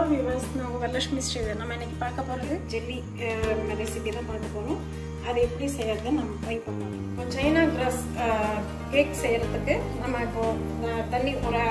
viewers நான் உங்கள் வரலட்சுமி ஸ்ரீதர் நம்ம இன்னைக்கு பார்க்க போகிறது ஜெல்லி ரெசிபி தான் பார்க்க போகிறோம் அது எப்படி செய்யறது நம்ம ட்ரை பண்ணலாம் இப்போ சைனா கிராஸ் கேக் செய்யறதுக்கு நம்ம இப்போ அஹ், தண்ணி ஒரு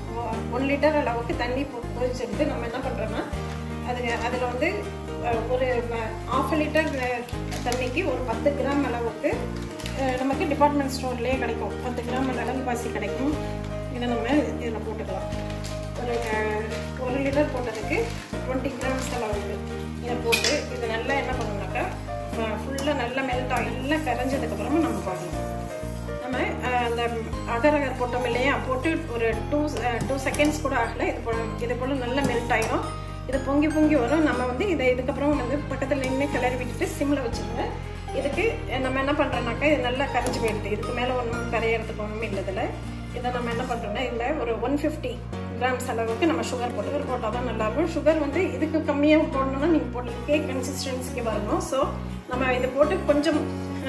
ஒன் லிட்டர் அளவுக்கு தண்ணி பொ- கொதிச்செடுத்து நம்ம என்ன பண்ணுறோன்னா அது அதில் வந்து அஹ், ஒரு ஆஃப் லிட்டர் தண்ணிக்கு ஒரு பத்து கிராம் அளவுக்கு அஹ், நமக்கு டிபார்ட்மெண்ட் ஸ்டோர்லேயே கிடைக்கும் பத்து கிராம் அளவு பாசி கிடைக்கும் இதை நம்ம இதில் போட்டுக்கலாம் ஒரு அஹ், ஒரு லிட்டர் போட்டதுக்கு டுவெண்ட்டி கிராம்ஸ் அளவுக்கு இதை போட்டு இது நல்லா என்ன பண்ணணும்னாக்கா ஃபுல்லாக நல்லா மெல்ட் ஆகி எல்லாம் கரைஞ்சதுக்கப்புறமா நம்ம பார்க்கலாம் நம்ம அஹ், அந்த அகர் அகர் போட்டோம் இல்லையா போட்டு ஒரு டூ டூ செகண்ட்ஸ் கூட ஆகலை இது போல் இது போல் நல்லா மெல்ட் ஆகிடும் இது பொங்கி பொங்கி வரும் நம்ம வந்து இதை இதுக்கப்புறம் வந்து பக்கத்தில் நின்று கிளறி விட்டுட்டு சிம்மில் வச்சுருங்க இதுக்கு நம்ம என்ன பண்ணுறோம்னாக்கா இது நல்லா கரைஞ்சி போயிடுது இதுக்கு மேலே ஒன்றும் கரையிறதுக்கு ஒன்றும் இல்லை இதில் இதை நம்ம என்ன பண்ணுறோம்னா இதில் ஒரு ஒன் ஃபிஃப்டி கிராம்ஸ் அளவுக்கு நம்ம சுகர் போட்டு போட்டால் தான் நல்லாயிருக்கும் சுகர் வந்து இதுக்கு கம்மியாக போடணும்னா நீங்கள் போட்டு கேக் கன்சிஸ்டன்சிக்கு வரணும் ஸோ நம்ம இதை போட்டு கொஞ்சம்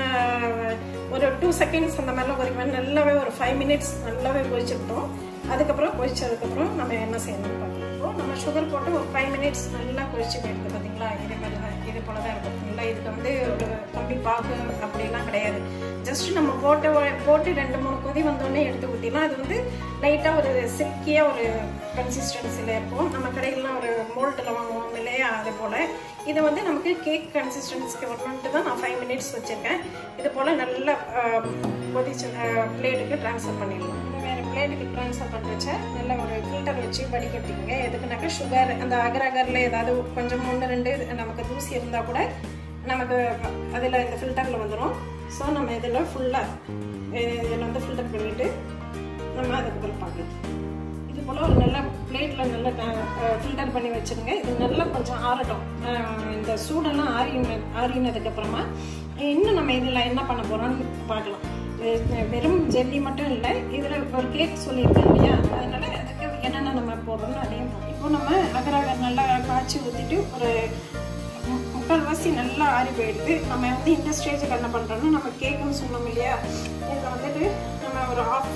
ஆஹ், ஒரு டூ செகண்ட்ஸ் அந்த மாதிரிலாம் கொதிக்க நல்லாவே ஒரு ஃபைவ் மினிட்ஸ் நல்லாவே கொதிச்சுக்கிட்டோம் அதுக்கப்புறம் கொதிச்சதுக்கப்புறம் நம்ம என்ன செய்யணும்னு பார்க்கலாம் இப்போ நம்ம சுகர் போட்டு ஒரு ஃபைவ் மினிட்ஸ் நல்லா கொதிச்சு போயிடுது பார்த்தீங்களா இதே மாதிரி தான் இது போல தான் இருக்கும் இல்லை இதுக்கு வந்து ஒரு கம்பி பாகு அப்படிலாம் கிடையாது ஜஸ்ட் நம்ம போட்ட ஒ- போட்டு ரெண்டு மூணு கொதி வந்தோடனே எடுத்து ஊற்றினா அது வந்து லைட்டாக ஒரு சில்கியாக ஒரு கன்சிஸ்டன்சியில் இருக்கும் நம்ம கடையிலலாம் ஒரு மோல்ட்டில் வாங்குவோம் இல்லையா அது போல் இது வந்து நமக்கு கேக் கன்சிஸ்டன்சிக்கு வரணுன்ட்டு தான் நான் ஃபைவ் மினிட்ஸ் வச்சுருக்கேன் இது போல் நல்லா ஆஹ், கொதிச்சு பிளேட்டுக்கு ட்ரான்ஸ்ஃபர் பண்ணிடலாம் வேறு பிளேட்டுக்கு ட்ரான்ஸ்ஃபர் பண்ணி வச்சா நல்லா ஒரு ஃபில்டர் வச்சு வடிகட்டிங்க எதுக்குனாக்கா சுகர் அந்த அகர் அகரில் ஏதாவது கொஞ்சம் ஒன்று ரெண்டு நமக்கு தூசி இருந்தால் கூட நமக்கு அதில் இந்த ஃபில்டரில் வந்துடும் ஸோ நம்ம இதில் ஃபுல்லாக இதில் வந்து ஃபில்டர் பண்ணிவிட்டு நம்ம அதுக்கப்புறம் பார்க்கலாம் இது போல் ஒரு நல்ல பிளேட்டில் நல்லா ஃபில்டர் பண்ணி வச்சுருங்க இது நல்லா கொஞ்சம் ஆறட்டும் அஹ் இந்த சூடெல்லாம் ஆறின ஆறினதுக்கப்புறமா இன்னும் நம்ம இதில் என்ன பண்ண போகிறோம்னு பார்க்கலாம் இது வெறும் ஜெல்லி மட்டும் இல்லை இதில் ஒரு கேக் சொல்லியிருக்கேன் இல்லையா அதனால அதுக்கு என்னென்ன நம்ம போடுறோம்னு அதையும் போடுறோம் இப்போ நம்ம அகர் அகர் நல்லா காய்ச்சி ஊற்றிட்டு ஒரு மு- முக்கால்வாசி நல்லா ஆறி போயிடுது நம்ம வந்து இந்த ஸ்டேஜுக்கு என்ன பண்ணுறோம்னா நம்ம கேக்குன்னு சொன்னோம் இல்லையா இதில் வந்துட்டு நம்ம ஒரு ஆஃப்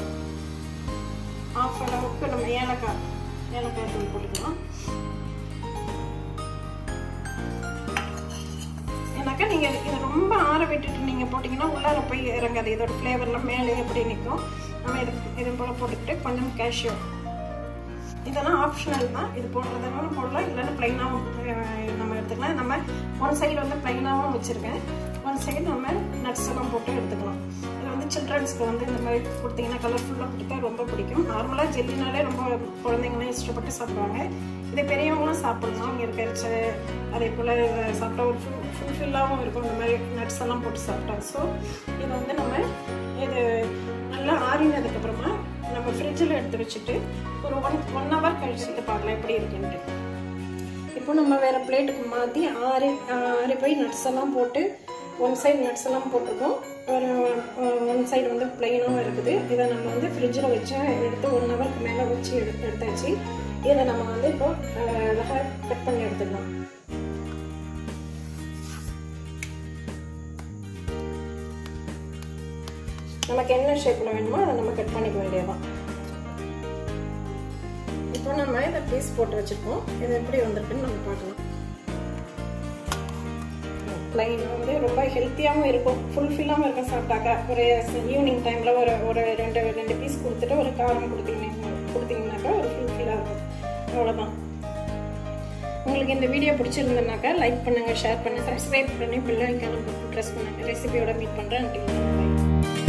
ஆஃப் அளவுக்கு நம்ம ஏலக்காய் ஏலக்காய் தூள் போட்டுக்கலாம் ஏன்னாக்கா நீங்கள் இதை ரொம்ப ஆற விட்டுட்டு நீங்கள் போட்டிங்கன்னா உள்ளார போய் இறங்காது இதோட ஃப்ளேவர்லாம் மேலே எப்படி நிற்கும் நம்ம இது இது போல் போட்டுக்கிட்டு கொஞ்சம் கேஷ்யூ இதெல்லாம் ஆப்ஷனல் தான் இது போடுறதுனாலும் போடலாம் இல்லைன்னா ப்ளைனாகவும் நம்ம எடுத்துக்கலாம் நம்ம ஒன் சைடு வந்து ப்ளைனாகவும் வச்சுருக்கேன் ஒன் சைடு நம்ம நட்ஸ் எல்லாம் போட்டு எடுத்துக்கலாம் இதில் வந்து சில்ட்ரன்ஸ்க்கு வந்து இந்த மாதிரி கொடுத்தீங்கன்னா கலர்ஃபுல்லாக கொடுத்தா ரொம்ப பிடிக்கும் நார்மலாக ஜெல்லினாலே ரொம்ப குழந்தைங்களாம் இஷ்டப்பட்டு சாப்பிடுவாங்க இதை பெரியவங்களும் சாப்பிடலாம் இங்கே இருக்கிற அதே போல் சாப்பிட்டா ஒரு ஃபுல் ஃபுல்ஃபில்லாகவும் இருக்கும் இந்த மாதிரி நட்ஸ் எல்லாம் போட்டு சாப்பிட்டா ஸோ இதை வந்து நம்ம இது நல்லா ஆறினதுக்கப்புறமா நம்ம ஃப்ரிட்ஜில் எடுத்து வச்சுட்டு ஒரு ஒன் ஒன் ஹவர் கழிச்சுட்டு பார்க்கலாம் எப்படி இருக்குன்ட்டு இப்போ நம்ம வேறு பிளேட்டுக்கு மாற்றி ஆறி ஆறி போய் நட்ஸ் எல்லாம் போட்டு ஒன் சைடு நட்ஸ் எல்லாம் போட்டிருக்கோம் ஒரு ஒன் சைடு வந்து ப்ளைனாகவும் இருக்குது இதை நம்ம வந்து ஃப்ரிட்ஜில் வச்சு எடுத்து ஒன் ஹவருக்கு மேலே வச்சு எடுத்து எடுத்தாச்சு இதை நம்ம வந்து இப்போ அழகாக கட் பண்ணி எடுத்துக்கலாம் நமக்கு என்ன ஷேப்பில் வேணுமோ அதை நம்ம கட் பண்ணிக்க வேண்டியதான் இப்போ நம்ம இதை பீஸ் போட்டு வச்சுருக்கோம் இது எப்படி வந்திருக்குன்னு நம்ம பார்க்கலாம் ப்ளைன் வந்து ரொம்ப ஹெல்த்தியாகவும் இருக்கும் ஃபுல்ஃபில்லாகவும் இருக்கும் சாப்பிட்டாக்கா ஒரு ஈவினிங் டைமில் ஒரு ஒரு ரெண்டு ரெண்டு பீஸ் கொடுத்துட்டு ஒரு காரம் கொடுத்தீங்கன்னா கொடுத்தீங்கன்னாக்கா ஒரு ஃபுல்ஃபில்லாக இருக்கும் அவ்வளோதான் உங்களுக்கு இந்த வீடியோ பிடிச்சிருந்ததுனாக்கா லைக் பண்ணுங்கள் ஷேர் பண்ணுங்கள் சப்ஸ்கிரைப் பண்ணி பிள்ளை ப்ரெஸ் பண்ணுங்கள் ரெசிபியோட மீட் பண்ணுறேன்